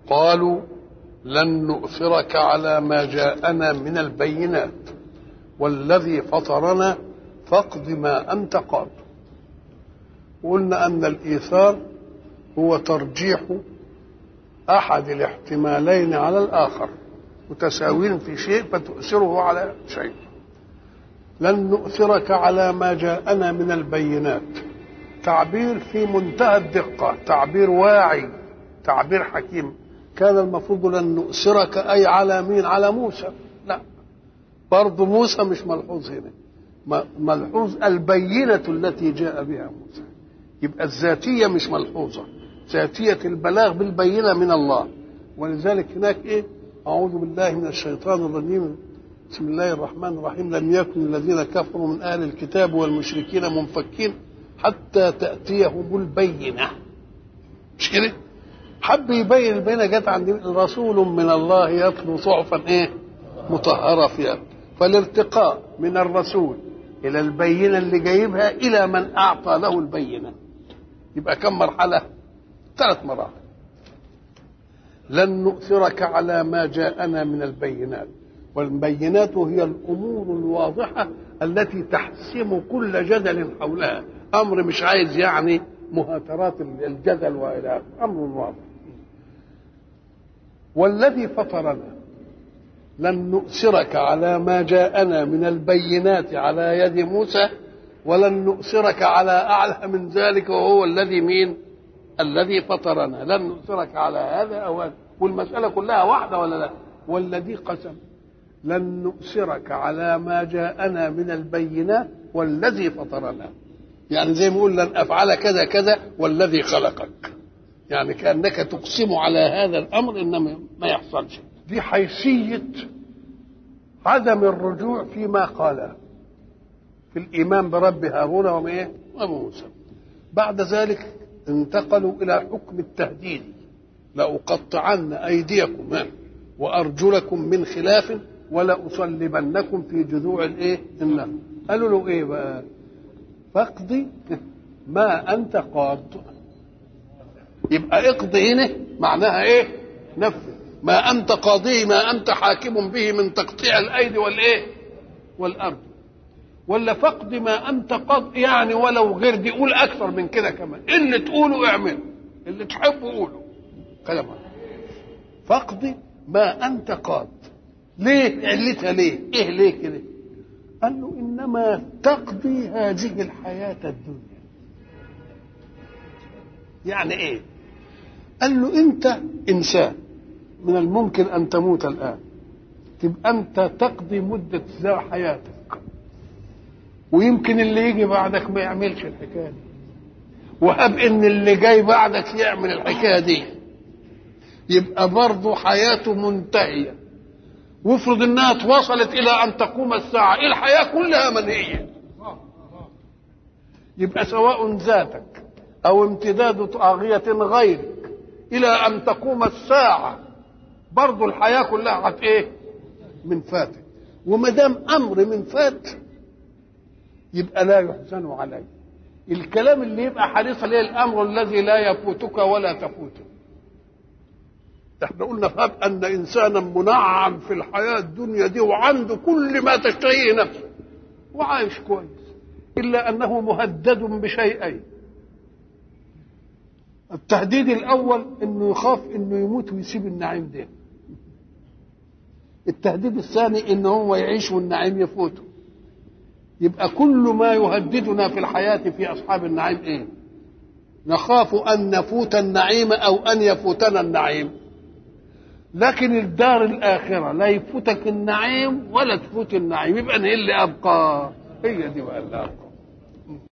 قالوا لن نؤثرك على ما جاءنا من البينات والذي فطرنا فاقض ما انت قاض قلنا ان الايثار هو ترجيح احد الاحتمالين على الاخر متساوين في شيء فتؤثره على شيء لن نؤثرك على ما جاءنا من البينات تعبير في منتهى الدقة تعبير واعي تعبير حكيم كان المفروض لن نؤثرك أي على مين على موسى لا برضه موسى مش ملحوظ هنا ملحوظ البينة التي جاء بها موسى يبقى الذاتية مش ملحوظة ذاتية البلاغ بالبينة من الله ولذلك هناك ايه أعوذ بالله من الشيطان الرجيم بسم الله الرحمن الرحيم لم يكن الذين كفروا من أهل الكتاب والمشركين منفكين حتى تأتيهم البينة مش كده؟ حب يبين البينة جت عند رسول من الله يتلو صحفا ايه؟ مطهرة فيها فالارتقاء من الرسول إلى البينة اللي جايبها إلى من أعطى له البينة يبقى كم مرحلة؟ ثلاث مراحل لن نؤثرك على ما جاءنا من البينات والبينات هي الامور الواضحه التي تحسم كل جدل حولها امر مش عايز يعني مهاترات الجدل والى امر واضح والذي فطرنا لن نؤثرك على ما جاءنا من البينات على يد موسى ولن نؤثرك على اعلى من ذلك وهو الذي مين الذي فطرنا لن نؤثرك على هذا او هذا والمساله كلها واحده ولا لا والذي قسم لن نؤثرك على ما جاءنا من البينات والذي فطرنا يعني زي ما يقول لن افعل كذا كذا والذي خلقك يعني كانك تقسم على هذا الامر انما ما يحصلش دي حيثيه عدم الرجوع فيما قاله في الايمان برب هارون وموسى وموسى بعد ذلك انتقلوا الى حكم التهديد لاقطعن ايديكم وارجلكم من خلاف ولأصلبنكم في جذوع الايه؟ النخل. قالوا له ايه بقى؟ فاقضي ما انت قاض. يبقى اقضي هنا معناها ايه؟ نفذ. ما انت قاضي ما انت حاكم به من تقطيع الايدي والايه؟ والارض. ولا فاقضي ما انت قاض يعني ولو غير دي قول اكثر من كده كمان، اللي تقوله اعمله، اللي تحبه قوله. كلام فاقضي ما انت قاض. ليه علتها ليه ايه ليه كده قال له انما تقضي هذه الحياه الدنيا يعني ايه قال له انت انسان من الممكن ان تموت الان تبقى انت تقضي مده حياتك ويمكن اللي يجي بعدك ما يعملش الحكايه دي وهب ان اللي جاي بعدك يعمل الحكايه دي يبقى برضه حياته منتهيه وافرض انها توصلت الى ان تقوم الساعه الحياه كلها منهيه يبقى سواء ذاتك او امتداد طاغيه غيرك الى ان تقوم الساعه برضو الحياه كلها هت ايه من فاتك وما دام امر من فات يبقى لا يحزن عليه الكلام اللي يبقى حريص عليه الامر الذي لا يفوتك ولا تفوتك احنا قلنا فهم ان انسانا منعم في الحياه الدنيا دي وعنده كل ما تشتهيه نفسه وعايش كويس الا انه مهدد بشيئين التهديد الاول انه يخاف انه يموت ويسيب النعيم ده التهديد الثاني ان هو يعيش والنعيم يفوته يبقى كل ما يهددنا في الحياه في اصحاب النعيم ايه نخاف ان نفوت النعيم او ان يفوتنا النعيم لكن الدار الآخرة لا يفوتك النعيم ولا تفوت النعيم يبقى هي اللي أبقى هي دي بقى اللي أبقى